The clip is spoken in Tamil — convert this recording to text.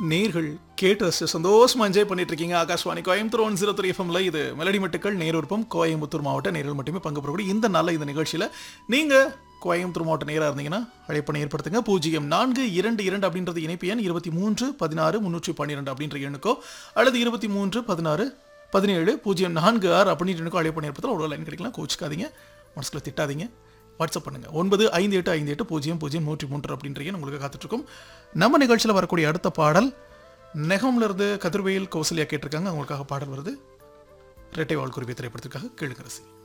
நேர்கள் கேட்டு ரசிச்சு சந்தோஷமா என்ஜாய் பண்ணிட்டு இருக்கீங்க Akashvani Coimbatore one zero three எஃப்எம்ல இது மெலடி மட்டுக்கள் நேருப்பம் கோயம்புத்தூர் மாவட்ட நேர்கள் மட்டுமே பங்கு பெறக்கூடிய இந்த நல்ல இந்த நிகழ்ச்சியில நீங்க கோயம்புத்தூர் மாவட்ட நேரா இருந்தீங்கன்னா அழைப்பணி ஏற்படுத்துங்க பூஜ்ஜியம் நான்கு இரண்டு இரண்டு அப்படின்றது இணைப்பு எண் இருபத்தி மூன்று பதினாறு முன்னூற்றி பன்னிரெண்டு அப்படின்ற எண்ணுக்கோ அல்லது இருபத்தி மூன்று பதினாறு பதினேழு பூஜ்ஜியம் நான்கு ஆறு அப்படின்ற எண்ணுக்கோ அழைப்பணி ஏற்படுத்தல ஒரு லைன் கிடைக்கலாம் கோச்சிக்காதீங்க மனசுல திட்டாதீங்க வாட்ஸ்அப் பண்ணுங்க ஒன்பது ஐந்து எட்டு ஐந்து எட்டு பூஜ்ஜியம் பூஜ்ஜியம் நூற்றி மூன்று அப்படின்ற எண் உங்களுக்கு காத்துட்ருக்கும் நம்ம நிகழ்ச்சியில் வரக்கூடிய அடுத்த பாடல் நெகம்ல இருந்து கதிர்வேல் கௌசல்யா கேட்டிருக்காங்க அவங்களுக்காக பாடல் வருது இரட்டை வாழ் குறிப்பிய திரைப்படத்திற்காக கேளுக்கரசி